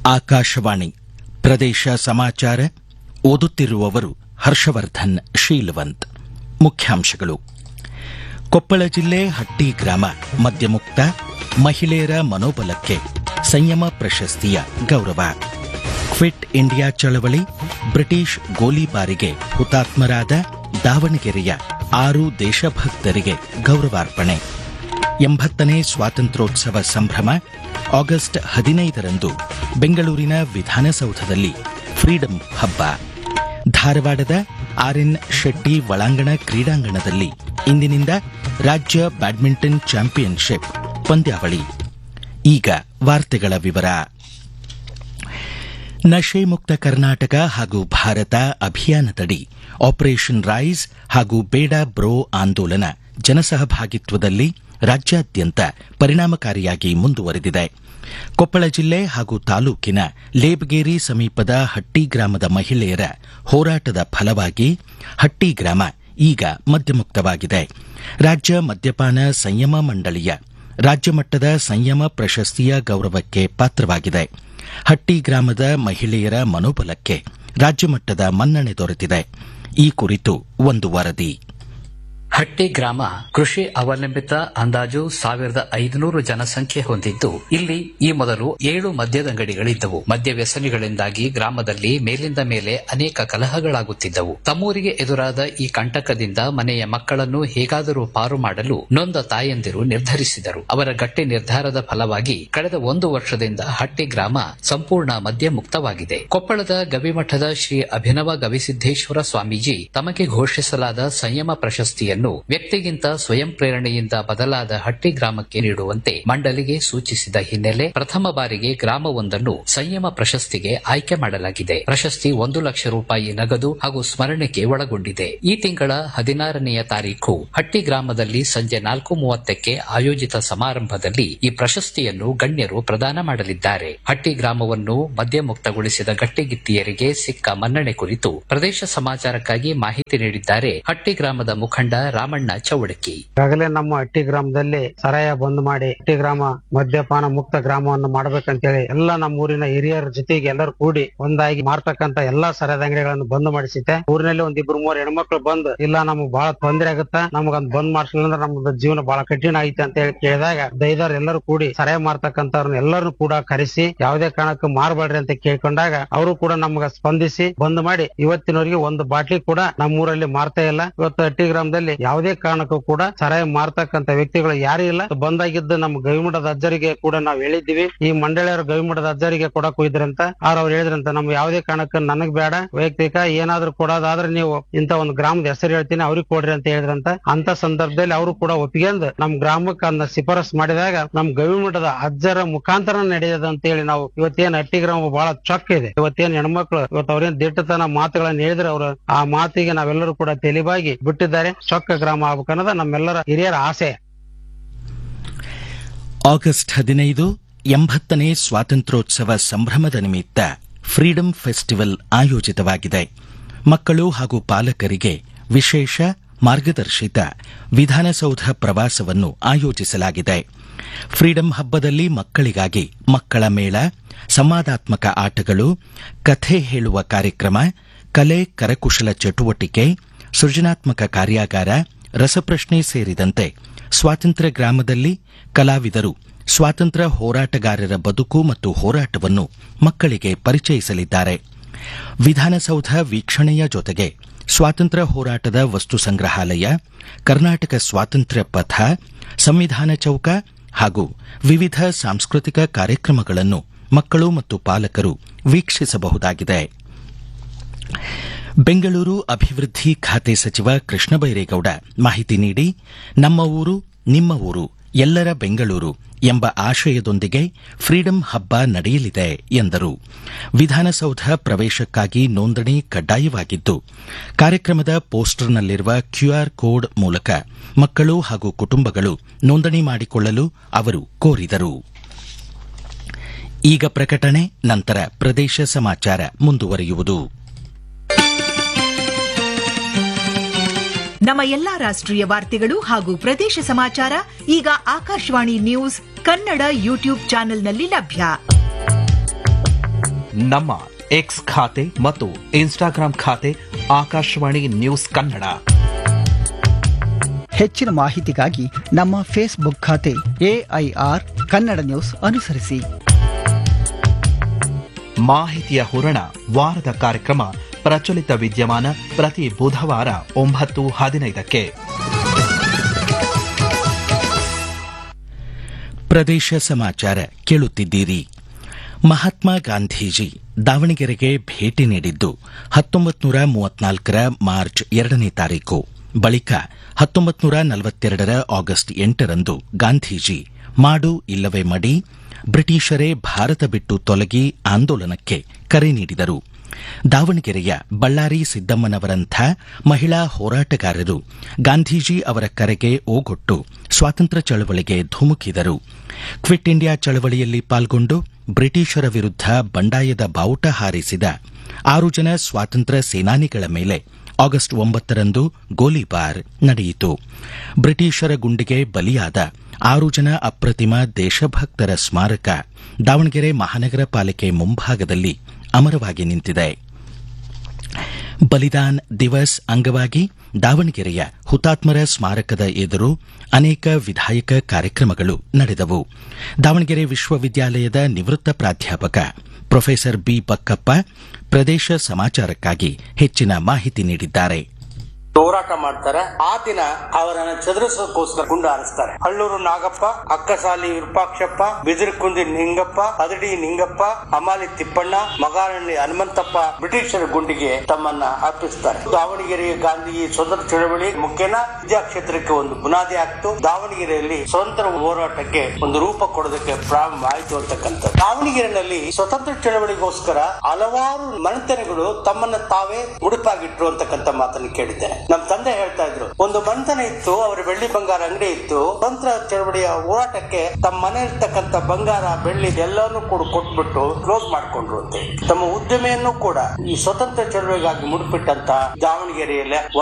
ಆಕಾಶವಾಣಿ ಪ್ರದೇಶ ಸಮಾಚಾರ ಓದುತ್ತಿರುವವರು ಹರ್ಷವರ್ಧನ್ ಶೀಲವಂತ್ ಮುಖ್ಯಾಂಶಗಳು ಕೊಪ್ಪಳ ಜಿಲ್ಲೆ ಹಟ್ಟಿ ಗ್ರಾಮ ಮದ್ಯಮುಕ್ತ ಮಹಿಳೆಯರ ಮನೋಬಲಕ್ಕೆ ಸಂಯಮ ಪ್ರಶಸ್ತಿಯ ಗೌರವ ಕ್ವಿಟ್ ಇಂಡಿಯಾ ಚಳವಳಿ ಬ್ರಿಟಿಷ್ ಗೋಲಿಬಾರಿಗೆ ಹುತಾತ್ಮರಾದ ದಾವಣಗೆರೆಯ ಆರು ದೇಶಭಕ್ತರಿಗೆ ಗೌರವಾರ್ಪಣೆ ಎಂಬತ್ತನೇ ಸ್ವಾತಂತ್ರ್ಯೋತ್ಸವ ಸಂಭ್ರಮ ಆಗಸ್ಟ್ ಹದಿನೈದರಂದು ಬೆಂಗಳೂರಿನ ವಿಧಾನಸೌಧದಲ್ಲಿ ಫ್ರೀಡಂ ಹಬ್ಬ ಧಾರವಾಡದ ಆರ್ಎನ್ ಶೆಟ್ಟಿ ಒಳಾಂಗಣ ಕ್ರೀಡಾಂಗಣದಲ್ಲಿ ಇಂದಿನಿಂದ ರಾಜ್ಯ ಬ್ಯಾಡ್ಮಿಂಟನ್ ಚಾಂಪಿಯನ್ಶಿಪ್ ಪಂದ್ಯಾವಳಿ ಈಗ ವಾರ್ತೆಗಳ ವಿವರ ನಶೆ ಮುಕ್ತ ಕರ್ನಾಟಕ ಹಾಗೂ ಭಾರತ ಅಭಿಯಾನದಡಿ ಆಪರೇಷನ್ ರೈಸ್ ಹಾಗೂ ಬೇಡ ಬ್ರೋ ಆಂದೋಲನ ಜನಸಹಭಾಗಿತ್ವದಲ್ಲಿ ರಾಜ್ಯಾದ್ಯಂತ ಪರಿಣಾಮಕಾರಿಯಾಗಿ ಮುಂದುವರೆದಿದೆ ಕೊಪ್ಪಳ ಜಿಲ್ಲೆ ಹಾಗೂ ತಾಲೂಕಿನ ಲೇಬಗೇರಿ ಸಮೀಪದ ಹಟ್ಟಿ ಗ್ರಾಮದ ಮಹಿಳೆಯರ ಹೋರಾಟದ ಫಲವಾಗಿ ಹಟ್ಟಿ ಗ್ರಾಮ ಈಗ ಮದ್ಯಮುಕ್ತವಾಗಿದೆ ರಾಜ್ಯ ಮದ್ಯಪಾನ ಸಂಯಮ ಮಂಡಳಿಯ ರಾಜ್ಯಮಟ್ಟದ ಸಂಯಮ ಪ್ರಶಸ್ತಿಯ ಗೌರವಕ್ಕೆ ಪಾತ್ರವಾಗಿದೆ ಹಟ್ಟಿ ಗ್ರಾಮದ ಮಹಿಳೆಯರ ಮನೋಬಲಕ್ಕೆ ರಾಜ್ಯಮಟ್ಟದ ಮನ್ನಣೆ ದೊರೆತಿದೆ ಈ ಕುರಿತು ಒಂದು ವರದಿ ಹಟ್ಟಿ ಗ್ರಾಮ ಕೃಷಿ ಅವಲಂಬಿತ ಅಂದಾಜು ಸಾವಿರದ ಐದುನೂರು ಜನಸಂಖ್ಯೆ ಹೊಂದಿದ್ದು ಇಲ್ಲಿ ಈ ಮೊದಲು ಏಳು ಮದ್ಯದಂಗಡಿಗಳಿದ್ದವು ಮದ್ಯ ವ್ಯಸನಿಗಳಿಂದಾಗಿ ಗ್ರಾಮದಲ್ಲಿ ಮೇಲಿಂದ ಮೇಲೆ ಅನೇಕ ಕಲಹಗಳಾಗುತ್ತಿದ್ದವು ತಮ್ಮೂರಿಗೆ ಎದುರಾದ ಈ ಕಂಟಕದಿಂದ ಮನೆಯ ಮಕ್ಕಳನ್ನು ಹೇಗಾದರೂ ಪಾರು ಮಾಡಲು ನೊಂದ ತಾಯಂದಿರು ನಿರ್ಧರಿಸಿದರು ಅವರ ಗಟ್ಟಿ ನಿರ್ಧಾರದ ಫಲವಾಗಿ ಕಳೆದ ಒಂದು ವರ್ಷದಿಂದ ಹಟ್ಟಿ ಗ್ರಾಮ ಸಂಪೂರ್ಣ ಮದ್ಯ ಮುಕ್ತವಾಗಿದೆ ಕೊಪ್ಪಳದ ಗವಿಮಠದ ಶ್ರೀ ಅಭಿನವ ಗವಿಸಿದ್ದೇಶ್ವರ ಸ್ವಾಮೀಜಿ ತಮಗೆ ಘೋಷಿಸಲಾದ ಸಂಯಮ ಪ್ರಶಸ್ತಿಯನ್ನು ವ್ಯಕ್ತಿಗಿಂತ ಸ್ವಯಂ ಪ್ರೇರಣೆಯಿಂದ ಬದಲಾದ ಹಟ್ಟಿ ಗ್ರಾಮಕ್ಕೆ ನೀಡುವಂತೆ ಮಂಡಳಿಗೆ ಸೂಚಿಸಿದ ಹಿನ್ನೆಲೆ ಪ್ರಥಮ ಬಾರಿಗೆ ಗ್ರಾಮವೊಂದನ್ನು ಸಂಯಮ ಪ್ರಶಸ್ತಿಗೆ ಆಯ್ಕೆ ಮಾಡಲಾಗಿದೆ ಪ್ರಶಸ್ತಿ ಒಂದು ಲಕ್ಷ ರೂಪಾಯಿ ನಗದು ಹಾಗೂ ಸ್ಮರಣೆಗೆ ಒಳಗೊಂಡಿದೆ ಈ ತಿಂಗಳ ಹದಿನಾರನೆಯ ತಾರೀಖು ಹಟ್ಟಿ ಗ್ರಾಮದಲ್ಲಿ ಸಂಜೆ ನಾಲ್ಕು ಮೂವತ್ತಕ್ಕೆ ಆಯೋಜಿತ ಸಮಾರಂಭದಲ್ಲಿ ಈ ಪ್ರಶಸ್ತಿಯನ್ನು ಗಣ್ಯರು ಪ್ರದಾನ ಮಾಡಲಿದ್ದಾರೆ ಹಟ್ಟಿ ಗ್ರಾಮವನ್ನು ಮದ್ಯಮುಕ್ತಗೊಳಿಸಿದ ಗಟ್ಟಿಗಿತ್ತಿಯರಿಗೆ ಸಿಕ್ಕ ಮನ್ನಣೆ ಕುರಿತು ಪ್ರದೇಶ ಸಮಾಚಾರಕ್ಕಾಗಿ ಮಾಹಿತಿ ನೀಡಿದ್ದಾರೆ ಹಟ್ಟಿ ಗ್ರಾಮದ ಮುಖಂಡ ರಾಮಣ್ಣ ಚೌಡಕಿ ಈಗಾಗಲೇ ನಮ್ಮ ಹಟ್ಟಿ ಗ್ರಾಮದಲ್ಲಿ ಸರಾಯ ಬಂದ್ ಮಾಡಿ ಹಟ್ಟಿ ಗ್ರಾಮ ಮದ್ಯಪಾನ ಮುಕ್ತ ಗ್ರಾಮವನ್ನು ಮಾಡ್ಬೇಕಂತೇಳಿ ಎಲ್ಲ ನಮ್ಮ ಊರಿನ ಹಿರಿಯರ ಜೊತೆಗೆ ಎಲ್ಲರೂ ಕೂಡಿ ಒಂದಾಗಿ ಮಾರ್ತಕ್ಕಂತ ಎಲ್ಲಾ ಸರಾಯದ ಅಂಗಡಿಗಳನ್ನು ಬಂದ್ ಮಾಡಿಸಿತೆ ಊರಿನಲ್ಲಿ ಒಂದ್ ಇಬ್ರು ಮೂರು ಹೆಣ್ಮಕ್ಳು ಬಂದ್ ಇಲ್ಲ ನಮಗ್ ಬಹಳ ತೊಂದರೆ ಆಗುತ್ತಾ ನಮಗ್ ಬಂದ್ ಮಾಡ್ಸಲಿಲ್ಲ ಅಂದ್ರೆ ನಮ್ದು ಜೀವನ ಬಹಳ ಕಠಿಣ ಐತೆ ಅಂತ ಹೇಳಿ ಕೇಳಿದಾಗ ದೈದಾರ್ ಎಲ್ಲರೂ ಕೂಡಿ ಸರಾಯ ಮಾರ್ತಕ್ಕಂಥವ್ರನ್ನ ಎಲ್ಲರೂ ಕೂಡ ಕರೆಸಿ ಯಾವುದೇ ಕಾರಣಕ್ಕೂ ಮಾರಬೇಡ್ರಿ ಅಂತ ಕೇಳ್ಕೊಂಡಾಗ ಅವರು ಕೂಡ ನಮ್ಗ ಸ್ಪಂದಿಸಿ ಬಂದ್ ಮಾಡಿ ಇವತ್ತಿನವರೆಗೆ ಒಂದು ಬಾಟ್ಲಿ ಕೂಡ ನಮ್ಮ ಊರಲ್ಲಿ ಮಾರ್ತಾ ಇಲ್ಲ ಇವತ್ತು ಹಟ್ಟಿ ಗ್ರಾಮದಲ್ಲಿ ಯಾವುದೇ ಕಾರಣಕ್ಕೂ ಕೂಡ ಸರಾಯ ಮಾರ್ತಕ್ಕಂತ ವ್ಯಕ್ತಿಗಳು ಯಾರು ಇಲ್ಲ ಬಂದಾಗಿದ್ದು ನಮ್ಮ ಗವಿಮಠದ ಅಜ್ಜರಿಗೆ ಕೂಡ ನಾವು ಹೇಳಿದ್ದೀವಿ ಈ ಮಂಡಳಿಯವರು ಗವಿಮಠದ ಅಜ್ಜರಿಗೆ ಕೊಡಕ್ ಹೋಗಿದ್ರಂತ ಆರ್ ಅವ್ರು ಹೇಳಿದ್ರಂತ ನಮ್ಗೆ ಯಾವುದೇ ಕಾರಣಕ್ಕೂ ನನಗ್ ಬೇಡ ವೈಯಕ್ತಿಕ ಏನಾದ್ರೂ ಕೊಡೋದಾದ್ರೆ ನೀವು ಇಂತ ಒಂದು ಗ್ರಾಮದ ಹೆಸರು ಹೇಳ್ತೀನಿ ಅವ್ರಿಗೆ ಕೊಡ್ರಿ ಅಂತ ಹೇಳಿದ್ರಂತ ಅಂತ ಸಂದರ್ಭದಲ್ಲಿ ಅವರು ಕೂಡ ಒಪ್ಪಿಗೆಂದು ನಮ್ ಗ್ರಾಮಕ್ಕೆ ಅದನ್ನ ಶಿಫಾರಸ್ ಮಾಡಿದಾಗ ನಮ್ ಗವಿಮಠದ ಅಜ್ಜರ ಮುಖಾಂತರ ನಡೆಯದ ಅಂತ ಹೇಳಿ ನಾವು ಇವತ್ತೇನ್ ಹಟ್ಟಿ ಗ್ರಾಮ ಬಹಳ ಚೊಕ್ಕ ಇದೆ ಇವತ್ತೇನ್ ಹೆಣ್ಮಕ್ಳು ಇವತ್ತು ಅವ್ರೇನ್ ದಿಟ್ಟತನ ಮಾತುಗಳನ್ನ ಹೇಳಿದ್ರೆ ಅವರು ಆ ಮಾತಿಗೆ ನಾವೆಲ್ಲರೂ ಕೂಡ ತೆಲಿಬಾಗಿ ಬಿಟ್ಟಿದ್ದಾರೆ ಚೊಕ್ಕ ಗ್ರಾಮ ಆಗ್ಬೇಕನ್ನೋದು ನಮ್ಮೆಲ್ಲರ ಹಿರಿಯರ ಆಸೆ ಆಗಸ್ಟ್ ಹದಿನೈದು ಎಂಬತ್ತನೇ ಸ್ವಾತಂತ್ರ್ಯೋತ್ಸವ ಸಂಭ್ರಮದ ನಿಮಿತ್ತ ಫ್ರೀಡಂ ಫೆಸ್ಟಿವಲ್ ಆಯೋಜಿತವಾಗಿದೆ ಮಕ್ಕಳು ಹಾಗೂ ಪಾಲಕರಿಗೆ ವಿಶೇಷ ಮಾರ್ಗದರ್ಶಿತ ವಿಧಾನಸೌಧ ಪ್ರವಾಸವನ್ನು ಆಯೋಜಿಸಲಾಗಿದೆ ಫ್ರೀಡಂ ಹಬ್ಬದಲ್ಲಿ ಮಕ್ಕಳಿಗಾಗಿ ಮಕ್ಕಳ ಮೇಳ ಸಂವಾದಾತ್ಮಕ ಆಟಗಳು ಕಥೆ ಹೇಳುವ ಕಾರ್ಯಕ್ರಮ ಕಲೆ ಕರಕುಶಲ ಚಟುವಟಿಕೆ ಸೃಜನಾತ್ಮಕ ಕಾರ್ಯಾಗಾರ ರಸಪ್ರಶ್ನೆ ಸೇರಿದಂತೆ ಸ್ವಾತಂತ್ರ್ಯ ಗ್ರಾಮದಲ್ಲಿ ಕಲಾವಿದರು ಸ್ವಾತಂತ್ರ್ಯ ಹೋರಾಟಗಾರರ ಬದುಕು ಮತ್ತು ಹೋರಾಟವನ್ನು ಮಕ್ಕಳಿಗೆ ಪರಿಚಯಿಸಲಿದ್ದಾರೆ ವಿಧಾನಸೌಧ ವೀಕ್ಷಣೆಯ ಜೊತೆಗೆ ಸ್ವಾತಂತ್ರ್ಯ ಹೋರಾಟದ ವಸ್ತು ಸಂಗ್ರಹಾಲಯ ಕರ್ನಾಟಕ ಸ್ವಾತಂತ್ರ್ಯ ಪಥ ಸಂವಿಧಾನ ಚೌಕ ಹಾಗೂ ವಿವಿಧ ಸಾಂಸ್ಕೃತಿಕ ಕಾರ್ಯಕ್ರಮಗಳನ್ನು ಮಕ್ಕಳು ಮತ್ತು ಪಾಲಕರು ವೀಕ್ಷಿಸಬಹುದಾಗಿದೆ ಬೆಂಗಳೂರು ಅಭಿವೃದ್ಧಿ ಖಾತೆ ಸಚಿವ ಕೃಷ್ಣ ಬೈರೇಗೌಡ ಮಾಹಿತಿ ನೀಡಿ ನಮ್ಮ ಊರು ನಿಮ್ಮ ಊರು ಎಲ್ಲರ ಬೆಂಗಳೂರು ಎಂಬ ಆಶಯದೊಂದಿಗೆ ಫ್ರೀಡಂ ಹಬ್ಬ ನಡೆಯಲಿದೆ ಎಂದರು ವಿಧಾನಸೌಧ ಪ್ರವೇಶಕ್ಕಾಗಿ ನೋಂದಣಿ ಕಡ್ಡಾಯವಾಗಿದ್ದು ಕಾರ್ಯಕ್ರಮದ ಪೋಸ್ಟರ್ನಲ್ಲಿರುವ ಕ್ಯೂಆರ್ ಕೋಡ್ ಮೂಲಕ ಮಕ್ಕಳು ಹಾಗೂ ಕುಟುಂಬಗಳು ನೋಂದಣಿ ಮಾಡಿಕೊಳ್ಳಲು ಅವರು ಕೋರಿದರು ಈಗ ಪ್ರಕಟಣೆ ನಂತರ ಪ್ರದೇಶ ಸಮಾಚಾರ ಮುಂದುವರಿಯುವುದು ನಮ್ಮ ಎಲ್ಲಾ ರಾಷ್ಟ್ರೀಯ ವಾರ್ತೆಗಳು ಹಾಗೂ ಪ್ರದೇಶ ಸಮಾಚಾರ ಈಗ ಆಕಾಶವಾಣಿ ನ್ಯೂಸ್ ಕನ್ನಡ ಯೂಟ್ಯೂಬ್ ಚಾನೆಲ್ನಲ್ಲಿ ಲಭ್ಯ ನಮ್ಮ ಎಕ್ಸ್ ಖಾತೆ ಮತ್ತು ಇನ್ಸ್ಟಾಗ್ರಾಂ ಖಾತೆ ಆಕಾಶವಾಣಿ ನ್ಯೂಸ್ ಕನ್ನಡ ಹೆಚ್ಚಿನ ಮಾಹಿತಿಗಾಗಿ ನಮ್ಮ ಫೇಸ್ಬುಕ್ ಖಾತೆ ಎಐಆರ್ ಕನ್ನಡ ನ್ಯೂಸ್ ಅನುಸರಿಸಿ ಮಾಹಿತಿಯ ಹೂರಣ ವಾರದ ಕಾರ್ಯಕ್ರಮ ಪ್ರಚಲಿತ ವಿದ್ಯಮಾನ ಪ್ರತಿ ಬುಧವಾರ ಒಂಬತ್ತು ಹದಿನೈದಕ್ಕೆ ಪ್ರದೇಶ ಸಮಾಚಾರ ಕೇಳುತ್ತಿದ್ದೀರಿ ಮಹಾತ್ಮ ಗಾಂಧೀಜಿ ದಾವಣಗೆರೆಗೆ ಭೇಟಿ ನೀಡಿದ್ದು ಹತ್ತೊಂಬತ್ತು ನೂರ ಮೂವತ್ನಾಲ್ಕರ ಮಾರ್ಚ್ ಎರಡನೇ ತಾರೀಕು ಬಳಿಕ ಹತ್ತೊಂಬತ್ತು ನೂರ ನಲವತ್ತೆರಡರ ಆಗಸ್ಟ್ ಎಂಟರಂದು ಗಾಂಧೀಜಿ ಮಾಡು ಇಲ್ಲವೇ ಮಡಿ ಬ್ರಿಟಿಷರೇ ಭಾರತ ಬಿಟ್ಟು ತೊಲಗಿ ಆಂದೋಲನಕ್ಕೆ ಕರೆ ನೀಡಿದರು ದಾವಣಗೆರೆಯ ಬಳ್ಳಾರಿ ಸಿದ್ದಮ್ಮನವರಂಥ ಮಹಿಳಾ ಹೋರಾಟಗಾರರು ಗಾಂಧೀಜಿ ಅವರ ಕರೆಗೆ ಓಗೊಟ್ಟು ಸ್ವಾತಂತ್ರ್ಯ ಚಳವಳಿಗೆ ಧುಮುಕಿದರು ಕ್ವಿಟ್ ಇಂಡಿಯಾ ಚಳವಳಿಯಲ್ಲಿ ಪಾಲ್ಗೊಂಡು ಬ್ರಿಟಿಷರ ವಿರುದ್ಧ ಬಂಡಾಯದ ಬಾವುಟ ಹಾರಿಸಿದ ಆರು ಜನ ಸ್ವಾತಂತ್ರ್ಯ ಸೇನಾನಿಗಳ ಮೇಲೆ ಆಗಸ್ಟ್ ಒಂಬತ್ತರಂದು ಗೋಲಿಬಾರ್ ನಡೆಯಿತು ಬ್ರಿಟಿಷರ ಗುಂಡಿಗೆ ಬಲಿಯಾದ ಆರು ಜನ ಅಪ್ರತಿಮ ದೇಶಭಕ್ತರ ಸ್ಮಾರಕ ದಾವಣಗೆರೆ ಮಹಾನಗರ ಪಾಲಿಕೆ ಮುಂಭಾಗದಲ್ಲಿ ಅಮರವಾಗಿ ನಿಂತಿದೆ ಬಲಿದಾನ್ ದಿವಸ್ ಅಂಗವಾಗಿ ದಾವಣಗೆರೆಯ ಹುತಾತ್ಮರ ಸ್ಮಾರಕದ ಎದುರು ಅನೇಕ ವಿಧಾಯಕ ಕಾರ್ಯಕ್ರಮಗಳು ನಡೆದವು ದಾವಣಗೆರೆ ವಿಶ್ವವಿದ್ಯಾಲಯದ ನಿವೃತ್ತ ಪ್ರಾಧ್ಯಾಪಕ ಪ್ರೊಫೆಸರ್ ಬಿ ಬಕ್ಕಪ್ಪ ಪ್ರದೇಶ ಸಮಾಚಾರಕ್ಕಾಗಿ ಹೆಚ್ಚಿನ ಮಾಹಿತಿ ನೀಡಿದ್ದಾರೆ ಹೋರಾಟ ಮಾಡ್ತಾರೆ ಆ ದಿನ ಅವರನ್ನ ಚದುರಿಸೋದಕ್ಕೋಸ್ಕರ ಗುಂಡು ಹಾರಿಸ್ತಾರೆ ಹಳ್ಳೂರು ನಾಗಪ್ಪ ಅಕ್ಕಸಾಲಿ ವಿರೂಪಾಕ್ಷಪ್ಪ ಬಿದಿರುಕುಂದಿ ನಿಂಗಪ್ಪ ಅದಡಿ ನಿಂಗಪ್ಪ ಅಮಾಲಿ ತಿಪ್ಪಣ್ಣ ಮಗಾರಳ್ಳಿ ಹನುಮಂತಪ್ಪ ಬ್ರಿಟಿಷರ ಗುಂಡಿಗೆ ತಮ್ಮನ್ನ ಅರ್ಪಿಸ್ತಾರೆ ದಾವಣಗೆರೆಯ ಗಾಂಧಿ ಸ್ವತಂತ್ರ ಚಳವಳಿ ಮುಖ್ಯನ ವಿದ್ಯಾಕ್ಷೇತ್ರಕ್ಕೆ ಒಂದು ಬುನಾದಿ ಆಗ್ತು ದಾವಣಗೆರೆಯಲ್ಲಿ ಸ್ವತಂತ್ರ ಹೋರಾಟಕ್ಕೆ ಒಂದು ರೂಪ ಕೊಡೋದಕ್ಕೆ ಪ್ರಾರಂಭ ಆಯಿತು ಅಂತಕ್ಕಂಥ ದಾವಣಗೆರೆಯಲ್ಲಿ ಸ್ವತಂತ್ರ ಚಳವಳಿಗೋಸ್ಕರ ಹಲವಾರು ಮನೆತನಗಳು ತಮ್ಮನ್ನ ತಾವೇ ಮುಡುಪಾಗಿಟ್ರು ಅಂತಕ್ಕಂಥ ಮಾತನ್ನು ಕೇಳಿದ್ದೇನೆ ನಮ್ಮ ತಂದೆ ಹೇಳ್ತಾ ಇದ್ರು ಒಂದು ಮನೆತನ ಇತ್ತು ಅವರ ಬೆಳ್ಳಿ ಬಂಗಾರ ಅಂಗಡಿ ಇತ್ತು ಸ್ವತಂತ್ರ ಚಳವಳಿಯ ಹೋರಾಟಕ್ಕೆ ತಮ್ಮ ಮನೆ ಇರ್ತಕ್ಕಂಥ ಬಂಗಾರ ಬೆಳ್ಳಿ ಎಲ್ಲಾನು ಕೂಡ ಕೊಟ್ಬಿಟ್ಟು ಕ್ಲೋಸ್ ಮಾಡ್ಕೊಂಡ್ರು ಅಂತೆ ತಮ್ಮ ಉದ್ಯಮೆಯನ್ನು ಕೂಡ ಈ ಸ್ವತಂತ್ರ ಚಳವಳಿಗಾಗಿ ಮುಡುಪಿಟ್ಟಂತ ದಾವಣಗೆರೆಯಲ್ಲಿ